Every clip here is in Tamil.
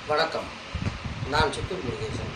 வணக்கம் நான் சித்தூர் முருகேசன்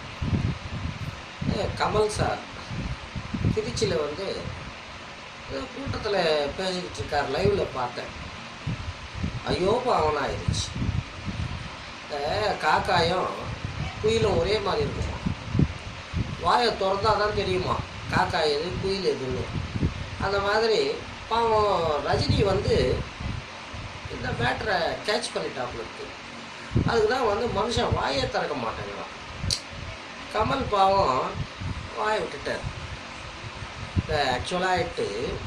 அஹ் கமல் சார் திருச்சியில் வந்து கூட்டத்தில் பேசிக்கிட்டு இருக்கார் லைவ்ல பார்த்தேன் ஐயோ பாவனா ஆயிடுச்சு அஹ் காக்காயும் குயிலும் ஒரே மாதிரி இருக்குமா வாயை திறந்தா தான் தெரியுமா காக்கா எது குயில் எதுன்னு அந்த மாதிரி பாவம் ரஜினி வந்து இந்த மேட்டரை கேட்ச் பண்ணிட்டாப்புல இருக்கு அதுக்கு தான் வந்து மனுஷன் வாயை திறக்க மாட்டேங்கிறான் கமல் பாவம் வாயை விட்டுட்டார் இந்த ஆக்சுவலாகிட்டு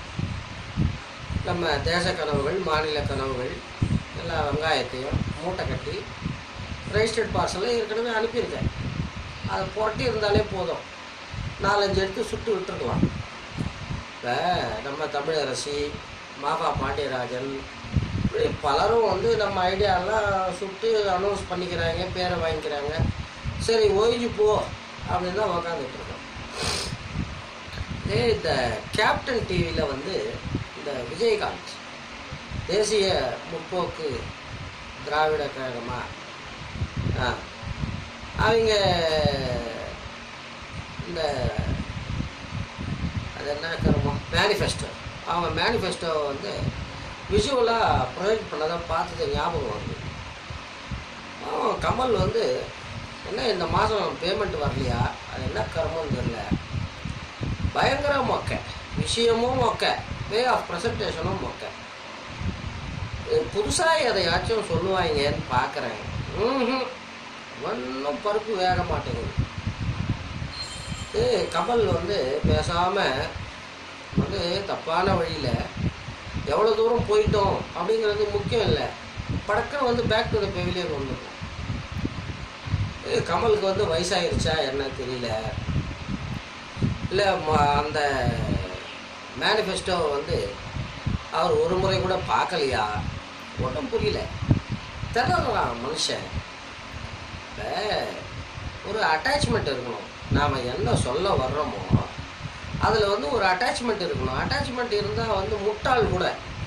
நம்ம தேச கனவுகள் மாநில கனவுகள் எல்லா வெங்காயத்தையும் மூட்டை கட்டி ரெஜிஸ்டர்ட் பார்சலில் ஏற்கனவே அனுப்பியிருக்கேன் அதை புரட்டி இருந்தாலே போதும் நாலஞ்சு எடுத்து சுட்டு விட்டுருக்கலாம் இப்போ நம்ம தமிழரசி மாகா பாண்டியராஜன் இப்படி பலரும் வந்து நம்ம ஐடியாலாம் சுட்டு அனௌன்ஸ் பண்ணிக்கிறாங்க பேரை வாங்கிக்கிறாங்க சரி ஓய்ஞ்சு போ அப்படின்னு தான் உக்காந்துட்டு இருக்கோம் இதே இந்த கேப்டன் டிவியில் வந்து இந்த விஜயகாந்த் தேசிய முற்போக்கு திராவிட கழகமா ஆ அவங்க இந்த அது என்ன கருமம் மேனிஃபெஸ்டோ அவங்க மேனிஃபெஸ்டோ வந்து விஷுவலாக ப்ரொஜெக்ட் பண்ணதை பார்த்தது ஞாபகம் வருது அவன் கமல் வந்து என்ன இந்த மாதம் பேமெண்ட் வரலையா அது என்ன கர்மம்னு தெரியல பயங்கர மொக்க விஷயமும் மொக்க வே ஆஃப் ப்ரெசன்டேஷனும் மொக்க புதுசாக எதையாச்சும் சொல்லுவாங்கன்னு பார்க்குறேன் ம் ஒன்றும் பருப்பு வேக மாட்டேங்குது இது கமல் வந்து பேசாமல் வந்து தப்பான வழியில் எவ்வளோ தூரம் போயிட்டோம் அப்படிங்கிறது முக்கியம் இல்லை படக்கம் வந்து பேக் டு த பெவிலியன் வந்துடும் இது கமலுக்கு வந்து வயசாயிருச்சா என்ன தெரியல இல்லை அந்த மேனிஃபெஸ்டோ வந்து அவர் ஒரு முறை கூட பார்க்கலையா ஒன்றும் புரியல திணறான் மனுஷன் இப்போ ஒரு அட்டாச்மெண்ட் இருக்கணும் நாம் என்ன சொல்ல வர்றோமோ அதில் வந்து ஒரு அட்டாச்மெண்ட் இருக்கணும் அட்டாச்மெண்ட் இருந்தால் வந்து முட்டாள் கூட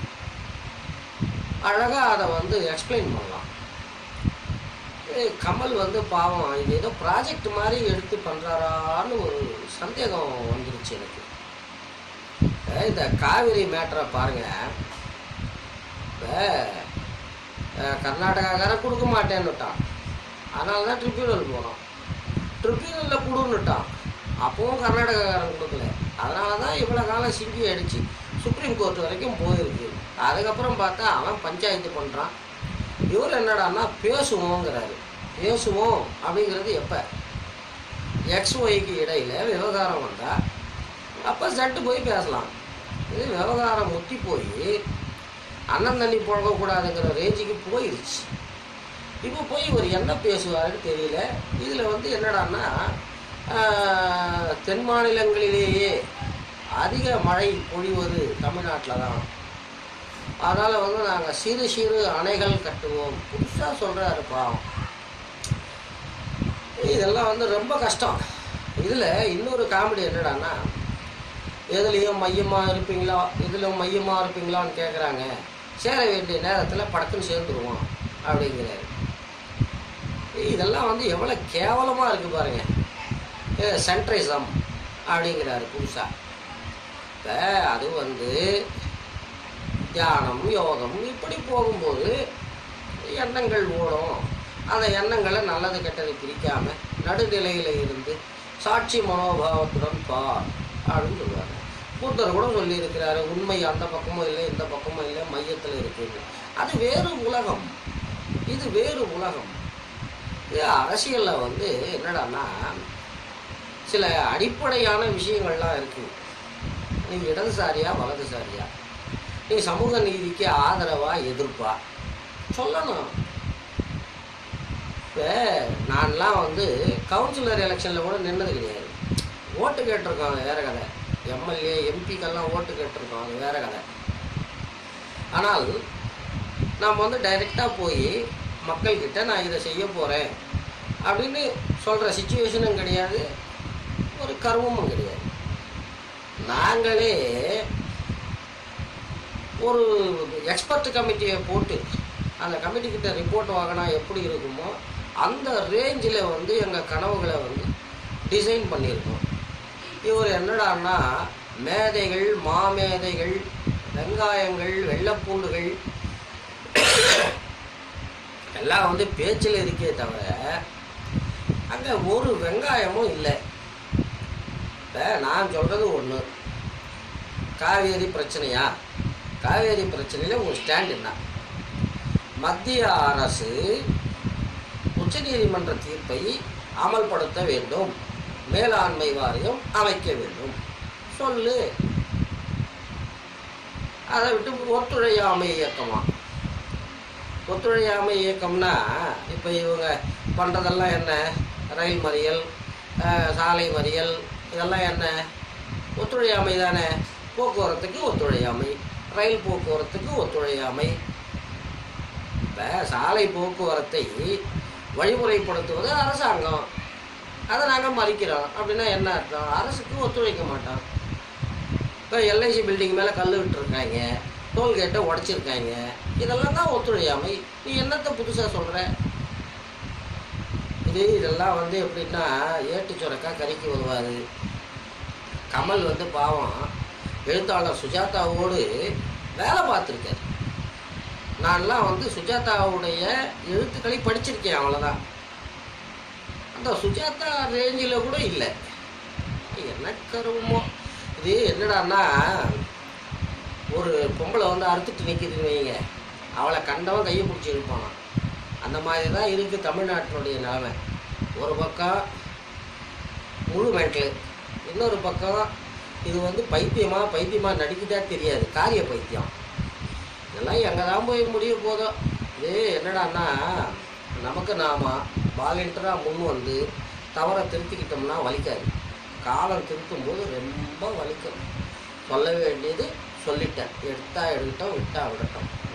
அழகாக அதை வந்து எக்ஸ்பிளைன் பண்ணலாம் ஏய், கமல் வந்து பாவம் இது ஏதோ ப்ராஜெக்ட் மாதிரி எடுத்து பண்ணுறாரான்னு ஒரு சந்தேகம் வந்துருச்சு எனக்கு இப்ப இந்த காவிரி மேட்டரை பாருங்கள் இப்போ கர்நாடகாக்காரன் கொடுக்க மாட்டேன்னுட்டான் அதனால தான் ட்ரிபியூனல் போனோம் ட்ரிபியூனலில் கொடுன்னுட்டான் அப்பவும் கர்நாடகாக்காரன் கொடுக்கல அதனால தான் இவ்வளோ காலம் சிங்கி அடிச்சு சுப்ரீம் கோர்ட் வரைக்கும் போயிருக்கு அதுக்கப்புறம் பார்த்தா அவன் பஞ்சாயத்து பண்ணுறான் இவர் என்னடான்னா பேசுவோங்கிறாரு பேசுவோம் அப்படிங்கிறது எப்போ எக்ஸ் ஒய்க்கு இடையில விவகாரம் வந்தால் அப்போ சட்டு போய் பேசலாம் இது விவகாரம் முத்தி போய் அண்ணன் தண்ணி புழங்கக்கூடாதுங்கிற ரேஞ்சுக்கு போயிருச்சு இப்போ போய் இவர் என்ன பேசுவாருன்னு தெரியல இதில் வந்து என்னடான்னா ஆஹ், தென் மாநிலங்களிலேயே அதிக மழை பொழிவது தமிழ்நாட்டில் தான் அதனால் வந்து நாங்கள் சிறு சிறு அணைகள் கட்டுவோம் புதுசாக சொல்கிறாரு பாவம் இதெல்லாம் வந்து ரொம்ப கஷ்டம் இதில் இன்னொரு காமெடி என்னடான்னா எதுலேயும் மையமாக இருப்பீங்களா இதில் மையமாக இருப்பீங்களான்னு கேட்குறாங்க சேர வேண்டிய நேரத்தில் படக்குன்னு சேர்ந்துருவோம் அப்படிங்கிறாரு இதெல்லாம் வந்து எவ்வளோ கேவலமாக இருக்குது பாருங்க சென்ட்ரிசம் அப்படிங்கிறாரு புதுசாக இப்போ அது வந்து தியானம் யோகம் இப்படி போகும்போது எண்ணங்கள் ஓடும் அந்த எண்ணங்களை நல்லது கெட்டது பிரிக்காம நடுநிலையில் இருந்து சாட்சி மனோபாவத்துடன் பார் அப்படின்னு சொல்லுவாங்க புத்தர் கூட சொல்லியிருக்கிறாரு உண்மை அந்த பக்கமும் இல்லை இந்த பக்கமும் இல்லை மையத்தில் இருக்குது அது வேறு உலகம் இது வேறு உலகம் இது அரசியலில் வந்து என்னடான்னா சில அடிப்படையான விஷயங்கள்லாம் இருக்குது நீ இடதுசாரியா வலதுசாரியா நீ சமூக நீதிக்கு ஆதரவா எதிர்ப்பா சொல்லணும் இப்போ நான்லாம் வந்து கவுன்சிலர் எலெக்ஷனில் கூட நின்னது கிடையாது ஓட்டு கேட்டிருக்கோம் அது வேற கதை எம்எல்ஏ எம்பிக்கெல்லாம் ஓட்டு கேட்டிருக்கோம் அது வேற கதை ஆனால் நாம் வந்து டைரெக்டாக போய் மக்கள்கிட்ட நான் இதை செய்ய போகிறேன் அப்படின்னு சொல்கிற சுச்சுவேஷனும் கிடையாது ஒரு கர்வமும் கிடையாது நாங்களே ஒரு எக்ஸ்பர்ட் கமிட்டியை போட்டு அந்த கமிட்டி கிட்ட ரிப்போர்ட் வாங்கினா எப்படி இருக்குமோ அந்த ரேஞ்சில் வந்து எங்கள் கனவுகளை வந்து டிசைன் பண்ணியிருக்கோம் இவர் என்னடான்னா மேதைகள் மாமேதைகள் வெங்காயங்கள் வெள்ளைப்பூண்டுகள் எல்லாம் வந்து பேச்சில் இருக்கே தவிர அங்கே ஒரு வெங்காயமும் இல்லை இப்போ நான் சொல்கிறது ஒன்று காவேரி பிரச்சனையா காவேரி பிரச்சனையில் உங்கள் ஸ்டாண்ட் என்ன மத்திய அரசு உச்சநீதிமன்ற தீர்ப்பை அமல்படுத்த வேண்டும் மேலாண்மை வாரியம் அமைக்க வேண்டும் சொல்லு அதை விட்டு ஒத்துழையாமை இயக்கமா ஒத்துழையாமை இயக்கம்னா இப்போ இவங்க பண்ணுறதெல்லாம் என்ன ரயில் மறியல் அஹ், சாலை மறியல் இதெல்லாம் என்ன ஒத்துழையாமை தானே போக்குவரத்துக்கு ஒத்துழையாமை ரயில் போக்குவரத்துக்கு ஒத்துழையாமை இப்போ சாலை போக்குவரத்தை வழிமுறைப்படுத்துவது அரசாங்கம் அதை நாங்கள் மறிக்கிறோம் அப்படின்னா என்ன அர்த்தம் அரசுக்கு ஒத்துழைக்க மாட்டோம் இப்போ எல்ஐசி பில்டிங் மேலே கல் விட்டுருக்காங்க டோல்கேட்டை உடச்சிருக்காங்க இதெல்லாம் தான் ஒத்துழையாமை நீ என்னத்தை புதுசாக சொல்கிற இது இதெல்லாம் வந்து எப்படின்னா ஏட்டு சுரக்கா கறிக்கு வருவார் கமல் வந்து பாவம் எழுத்தாளர் சுஜாதாவோடு வேலை பார்த்துருக்காரு நான்லாம் வந்து சுஜாதாவுடைய எழுத்துக்களை படிச்சிருக்கேன் அவ்வளோதான் அந்த சுஜாதா ரேஞ்சில் கூட இல்லை என்ன கருவமோ இது என்னடான்னா ஒரு பொம்பளை வந்து அறுத்துட்டு நிற்கிதுன்னு வைங்க அவளை கண்டவன் கையை பிடிச்சி இருப்பானான் அந்த மாதிரி தான் இருக்குது தமிழ்நாட்டினுடைய நிலைமை ஒரு பக்கம் முழு மென்டல் இன்னொரு பக்கம் இது வந்து பைத்தியமா பைத்தியமா நடிக்குதா தெரியாது காரிய பைத்தியம் இதெல்லாம் எங்கே தான் போய் முடிய போதோ இது என்னடான்னா நமக்கு நாம வாலண்டியராக முன் வந்து தவறை திருத்திக்கிட்டோம்னா வலிக்காது காலம் திருத்தும் போது ரொம்ப வலிக்கும் சொல்ல வேண்டியது சொல்லிட்டேன் எடுத்தா எடுக்கட்டும் விட்டா விடட்டும்